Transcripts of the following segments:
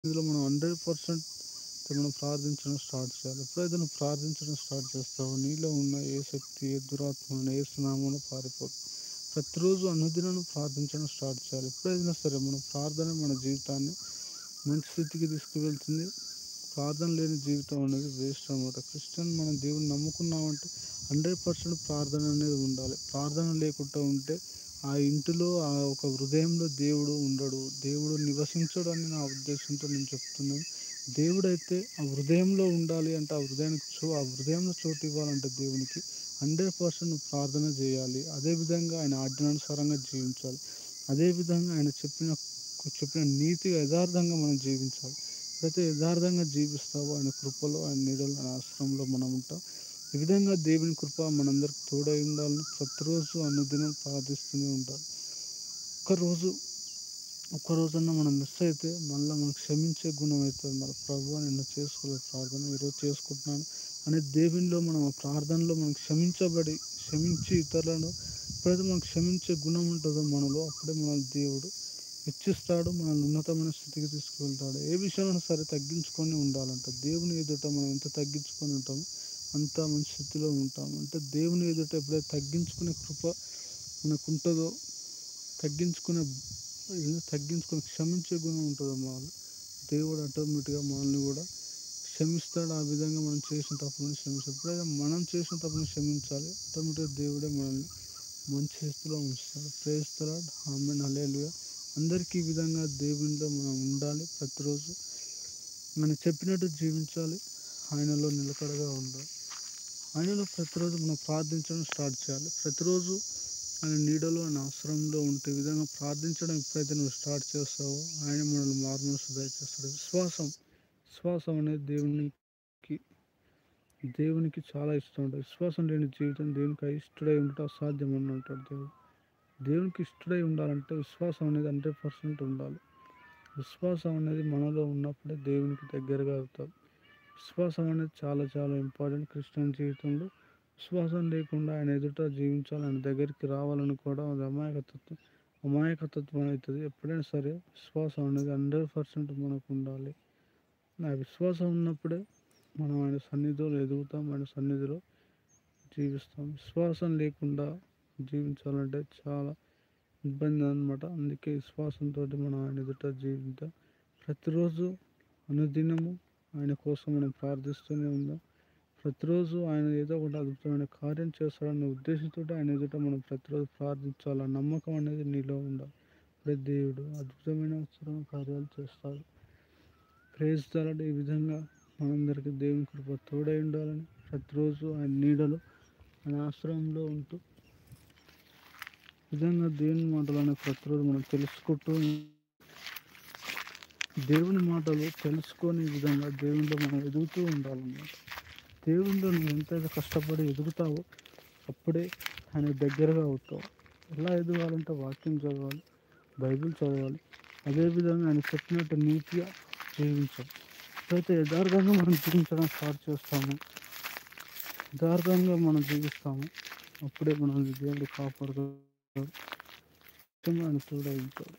ఇందులో మనం hundred percent మనం ప్రార్థించడం స్టార్ట్ చేయాలి ఎప్పుడైతే నువ్వు ప్రార్థించడం స్టార్ట్ చేస్తావో నీలో ఉన్న ఏ శక్తి ఏ దురాత్మ ఉన్న ఏ స్నామంలో పారిపోదు ప్రతిరోజు అనుదినం ప్రార్థించడం స్టార్ట్ చేయాలి ఎప్పుడైనా సరే మన ప్రార్థన మన జీవితాన్ని మంచి స్థితికి తీసుకువెళ్తుంది ప్రార్థన లేని జీవితం అనేది వేస్ట్ అనమాట క్రిస్టియన్ మనం దేవుని నమ్ముకున్నామంటే హండ్రెడ్ పర్సెంట్ ప్రార్థన అనేది ఉండాలి ప్రార్థన లేకుండా ఉంటే ఆ ఇంటిలో ఆ ఒక హృదయంలో దేవుడు ఉండడు దేవుడు నివసించడు అని నా ఉద్దేశంతో నేను చెప్తున్నాను దేవుడైతే ఆ హృదయంలో ఉండాలి అంటే ఆ హృదయానికి చో ఆ హృదయంలో చోటు ఇవ్వాలంటే దేవునికి హండ్రెడ్ పర్సెంట్ ప్రార్థన చేయాలి అదేవిధంగా ఆయన ఆజ్ఞానుసారంగా జీవించాలి అదేవిధంగా ఆయన చెప్పిన చెప్పిన నీతిగా యథార్థంగా మనం జీవించాలి ఎప్పుడైతే యథార్థంగా జీవిస్తావో ఆయన కృపలో ఆయన నీడలో ఆయన ఆశ్రమంలో మనం ఉంటాం ఈ విధంగా దేవుని కృప మనందరికి తోడై ఉండాలని ప్రతిరోజు అనుదినం ప్రార్థిస్తూనే ఉండాలి ఒక్కరోజు ఒక్కరోజన్నా మనం మిస్ అయితే మళ్ళీ మనకు క్షమించే గుణం అవుతుంది మన ప్రభు నిన్ను చేసుకోలేదు ప్రార్థన ఈరోజు చేసుకుంటున్నాను అనే దేవునిలో మనం ఆ ప్రార్థనలో మనం క్షమించబడి క్షమించి ఇతరులను ఎప్పుడైతే మనం క్షమించే గుణం ఉంటుందో మనలో అప్పుడే మన దేవుడు హెచ్చిస్తాడు మనల్ని ఉన్నతమైన స్థితికి తీసుకువెళ్తాడు ఏ విషయంలో సరే తగ్గించుకొని ఉండాలంట దేవుని ఎదుట మనం ఎంత తగ్గించుకొని ఉంటామో అంత మంచి స్థితిలో ఉంటాం అంటే దేవుని ఎదుట ఎప్పుడైతే తగ్గించుకునే కృప మనకు ఉంటుందో తగ్గించుకునే తగ్గించుకుని క్షమించే గుణం ఉంటుందో మనలో దేవుడు ఆటోమేటిక్గా మనల్ని కూడా క్షమిస్తాడు ఆ విధంగా మనం చేసిన తప్పులను క్షమిస్తాడు ఎప్పుడైతే మనం చేసిన తప్పులను క్షమించాలి ఆటోమేటిక్గా దేవుడే మనల్ని మంచి స్థితిలో ఉంచుతాడు ప్రేస్తాడు ఆమె నలేలుగా అందరికీ ఈ విధంగా దేవునిలో మనం ఉండాలి ప్రతిరోజు మనం చెప్పినట్టు జీవించాలి ఆయనలో నిలకడగా ఉండాలి ఆయనలో ప్రతిరోజు మనం ప్రార్థించడం స్టార్ట్ చేయాలి ప్రతిరోజు ఆయన నీడలో ఆయన ఆశ్రమంలో ఉంటే ఈ విధంగా ప్రార్థించడం ఎప్పుడైతే నువ్వు స్టార్ట్ చేస్తావో ఆయన మనల్ని మార్మల్స్ దయచేస్తాడు విశ్వాసం విశ్వాసం అనేది దేవునికి దేవునికి చాలా ఇష్టం ఉంటుంది విశ్వాసం లేని జీవితం దేవునికి ఇష్టడై ఉండటం అసాధ్యం అని అంటాడు దేవుడు దేవునికి ఇష్టడై ఉండాలంటే విశ్వాసం అనేది హండ్రెడ్ పర్సెంట్ ఉండాలి విశ్వాసం అనేది మనలో ఉన్నప్పుడే దేవునికి దగ్గరగా అవుతాం విశ్వాసం అనేది చాలా చాలా ఇంపార్టెంట్ క్రిస్టియన్ జీవితంలో విశ్వాసం లేకుండా ఆయన ఎదుట జీవించాలి ఆయన దగ్గరికి రావాలని కూడా అది అమాయకత్వం అమాయకత్వం అవుతుంది ఎప్పుడైనా సరే విశ్వాసం అనేది హండ్రెడ్ పర్సెంట్ మనకు ఉండాలి ఆ విశ్వాసం ఉన్నప్పుడే మనం ఆయన సన్నిధిలో ఎదుగుతాం ఆయన సన్నిధిలో జీవిస్తాం విశ్వాసం లేకుండా జీవించాలంటే చాలా ఇబ్బంది అనమాట అందుకే విశ్వాసంతో మనం ఆయన ఎదుట జీవిద్దాం ప్రతిరోజు అనుదినము ఆయన కోసం మనం ప్రార్థిస్తూనే ఉందాం ప్రతిరోజు ఆయన ఏదో ఒకటి అద్భుతమైన కార్యం చేస్తాడనే ఉద్దేశంతో ఆయన ఎదుట మనం ప్రతిరోజు ప్రార్థించాలి ఆ నమ్మకం అనేది నీలో ఉండాలి ప్రతి దేవుడు అద్భుతమైన ఉత్సవమైన కార్యాలు చేస్తాడు ప్రేజ్ తలడు ఈ విధంగా మనందరికీ దేవుని కృప తోడై ఉండాలని ప్రతిరోజు ఆయన నీడలో ఆయన ఆశ్రమంలో ఉంటూ ఈ విధంగా దేవుని మాటలను ప్రతిరోజు మనం తెలుసుకుంటూ దేవుని మాటలు తెలుసుకొని ఈ విధంగా దేవునిలో మనం ఎదుగుతూ ఉండాలన్నమాట దేవునిలో నువ్వు ఎంతైతే కష్టపడి ఎదుగుతావో అప్పుడే ఆయన దగ్గరగా అవుతావు ఎలా ఎదగాలంటే వాక్యం చదవాలి బైబిల్ చదవాలి అదేవిధంగా ఆయన చెప్పినట్టు నీతిగా జీవించాలి ఎప్పుడైతే యథార్థంగా మనం జీవించడం స్టార్ట్ చేస్తామో యథార్థంగా మనం జీవిస్తాము అప్పుడే మనల్ని దేవుడు కాపాడుతాడు ఆయన తోడై ఉంటాడు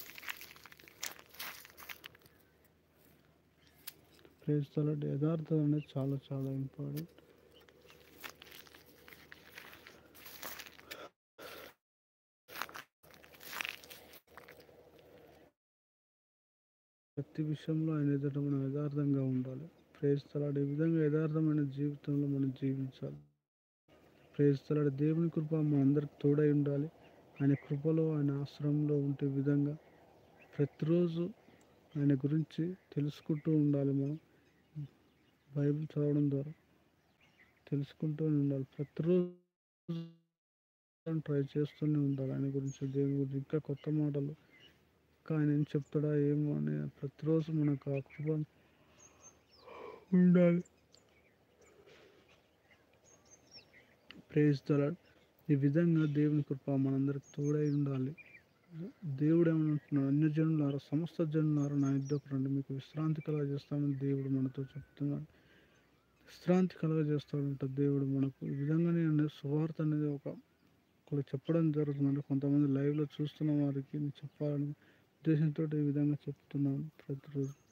ప్రేజ్ తలటి యథార్థం అనేది చాలా చాలా ఇంపార్టెంట్ ప్రతి విషయంలో ఆయన ఎదుట మనం యథార్థంగా ఉండాలి ప్రేజ్ తలాడు ఈ విధంగా యథార్థమైన జీవితంలో మనం జీవించాలి ప్రేజ్ తలాడు దేవుని కృప మనందరికి తోడై ఉండాలి ఆయన కృపలో ఆయన ఆశ్రమంలో ఉంటే విధంగా ప్రతిరోజు ఆయన గురించి తెలుసుకుంటూ ఉండాలి మనం బైబిల్ చదవడం ద్వారా తెలుసుకుంటూ ఉండాలి ప్రతిరోజు ట్రై చేస్తూనే ఉండాలి ఆయన గురించి దేవుని గురించి ఇంకా కొత్త మాటలు ఇంకా ఆయన ఏం చెప్తాడా ఏమో అని ప్రతిరోజు మనకు ఆ కృప ఉండాలి ప్రేజ్ తలాడ్ ఈ విధంగా దేవుని కృప మనందరికి తోడై ఉండాలి దేవుడు ఏమంటున్నాడు అన్య జనులారా సమస్త జనులారా నా యుద్ధకు రండి మీకు విశ్రాంతి కలగజేస్తామని దేవుడు మనతో చెప్తున్నాడు విశ్రాంతి కలగజేస్తాడంట దేవుడు మనకు ఈ విధంగానే అనేది సువార్త అనేది ఒక ఒకరు చెప్పడం జరుగుతుందంటే కొంతమంది లైవ్లో చూస్తున్న వారికి నేను చెప్పాలని ఉద్దేశంతో ఈ విధంగా చెప్తున్నాను ప్రతిరోజు